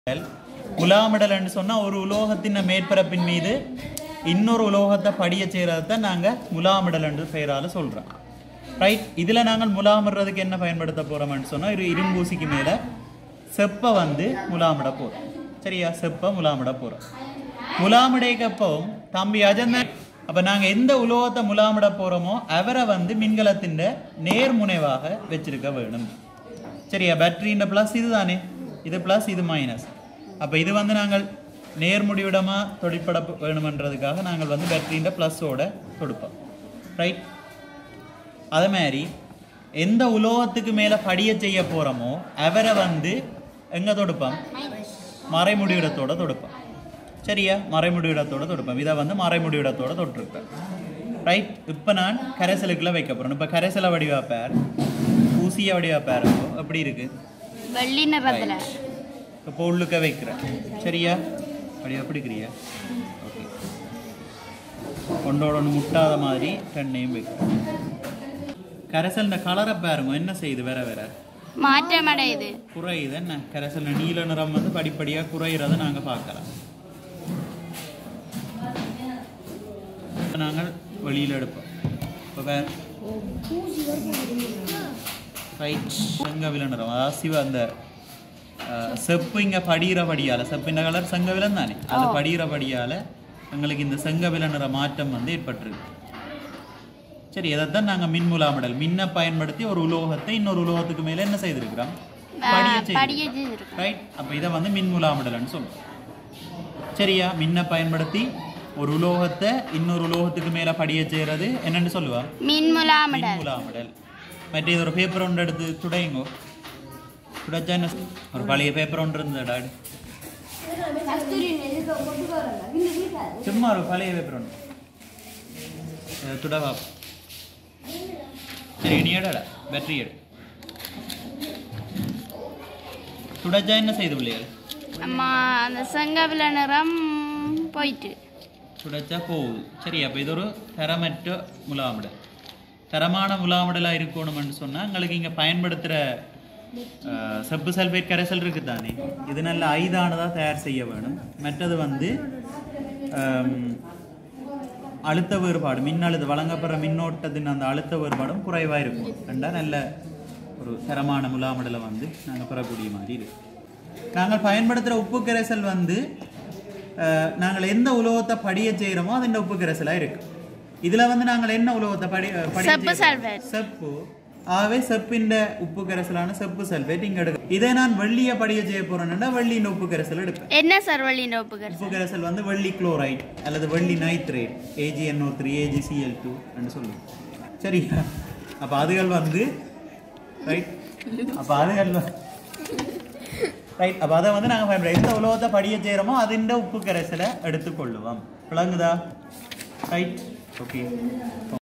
முலாமிடல்னு சொன்னா ஒரு உலோகத்தின் மேற்பரப்பின் மீது இன்னொரு உலோகத்தை படிய செய்யறதை நாங்க முலாமிடல் என்று பெயரால சொல்றோம் ரைட் இதுல நாங்கள் முலாமிடுறதுக்கு என்ன பயன்படுத்த போறோம்னு சொன்னா ஒரு இரும்பூசிக்கு மேல செப்ப வந்து முலாமிட போறோம் சரியா செப்ப முலாமிட போறோம் முலாமிடைக்கப்போ தம்பி அஜந்தன் அப்ப நாங்க எந்த உலோகத்தை முலாமிட போறோமோ அவரை வந்து மின்கலத்தின் நேர்முனைவாக வச்சிருக்க வேணும் சரியா பேட்டரியின் ப்ளஸ் இதுதானே இது ப்ளஸ் இது மைனஸ் அப்போ இது வந்து நாங்கள் நேர்முடிவிடமா தொழிற்பட வேணுமன்றதுக்காக நாங்கள் வந்து பேட்டரியின் ப்ளஸ்ஸோட தொடுப்போம் ரைட் அதே மாதிரி எந்த உலோகத்துக்கு மேலே படிய செய்ய போகிறோமோ அவரை வந்து எங்கே தொடுப்போம் மறைமுடிவிடத்தோட தொடுப்போம் சரியா மறைமுடிவிடத்தோட தொடுப்போம் இதை வந்து மறைமுடிவிடத்தோட தொட்டிருப்பேன் ரைட் இப்போ நான் கரைசலுக்குள்ள வைக்க போகிறேன் இப்போ கரைசலை வடிவா பேர் ஊசிய வடிவா பேர் எப்படி இருக்கு வெள்ளி நிறத்துல இப்போ உள்ளுக்க வைக்கிறேன் சரியா வடிவா பிடிக்கிறியா ஓகே ஒன்றோட ஒன்று முட்டாத மாதிரி ரெண்டையும் வைக்கிறேன் கரைசல் இந்த கலரை பாருங்க என்ன செய்யுது வேற வேற மாற்றமடையுது குறையுது என்ன கரைசல் நீல நிறம் வந்து படிப்படியாக குறையிறத நாங்கள் பார்க்கலாம் இப்ப நாங்கள் வெளியில் எடுப்போம் இப்போ வேற ரைட் செங்கவில நிறம் அதாவது சிவ அந்த அஹ், செப்பு இங்கே படிகிற படியால் செப்பின் கலர் செங்கவிலம் தானே அது படிகிற படியால் எங்களுக்கு இந்த செங்கவில நிற மாற்றம் வந்து ஏற்பட்டிருக்கு சரி இதைத்தான் நாங்கள் மின் முலாமிடல் மின்னை பயன்படுத்தி ஒரு உலோகத்தை இன்னொரு உலோகத்துக்கு மேலே என்ன செய்திருக்கிறோம் படிய படிய செய்திருக்கிறோம் செய்திருக்கு ரைட் அப்போ இதை வந்து மின் முலாமிடல்னு சொல்லுவோம் சரியா மின்னை பயன்படுத்தி ஒரு உலோகத்தை இன்னொரு உலோகத்துக்கு மேலே படிய செய்கிறது என்னன்னு சொல்லுவா மின்முலாமிடல் மின்முலாமிடல் மற்ற இது ஒரு பேப்பர் ஒன்று எடுத்து துடையுங்கோ துடைச்சா என்ன செய்- ஒரு பழைய பேப்பர் ஒன்று இருந்தடா சும்மா ஒரு பழைய பேப்பர் ஒன்று இதை துடவா சரி நீ எடுடா பேட்டரி எடு துடைச்சா என்ன செய்து பிள்ளைகள் அம்மா அந்த செங்கவில நிறம் போயிட்டு துடைச்சா போகுது சரி அப்போ இது ஒரு தரமற்ற முலாமிடல் தரமான முலாமிடலாக இருக்கணும்னு சொன்னால் எங்களுக்கு இங்கே பயன்படுத்துகிற செப்பு சல்பேட் கரைசல் இருக்குது தானே இது நல்ல ஐதானதாக தயார் செய்ய வேணும் மற்றது வந்து ஆம், அழுத்த வேறுபாடு மின்னழுத்த வழங்கப்படுற மின்னோட்டத்தின் அந்த அழுத்த வேறுபாடும் குறைவாக இருக்கும் ரெண்டா நல்ல ஒரு தரமான முலாமிடலை வந்து நாங்கள் பெறக்கூடிய மாதிரி இருக்கு நாங்கள் பயன்படுத்துகிற உப்பு கரைசல் வந்து அஹ், நாங்கள் எந்த உலோகத்தை படிய செய்கிறோமோ அது இந்த உப்பு கரைசலாக இருக்கு இதில் வந்து நாங்கள் என்ன உலோகத்தை படி படிய செப்பு செய்றோம்? sulfate. செப்பு ஆகவே செப்பின் உப்பு கரைசலான செப்பு சல்பேட் இங்கே எடுக்கும் இதை நான் வெள்ளியை படிய செய்ய போகிறேன்னா வெள்ளியின் உப்பு கரைசல் எடுப்பேன் என்ன சார் வெள்ளி நோப்புகள் உப்பு கரைசல் வந்து வெள்ளி குளோரைட் அல்லது வெள்ளி nitrate AGNO three AGCL two என்று சொல்லுவோம் சரியா அப்போ அதுகள் வந்து ரைட் அப்போ அதுகள் ரைட் அப்போ அதை வந்து நாங்கள் பயன்படுத்த எந்த உலோகத்தை படிய செய்கிறோமோ அதிண்ட உப்பு கரைசலை எடுத்துக்கொள்ளுவோம் விளங்குதா ரைட் ஓகே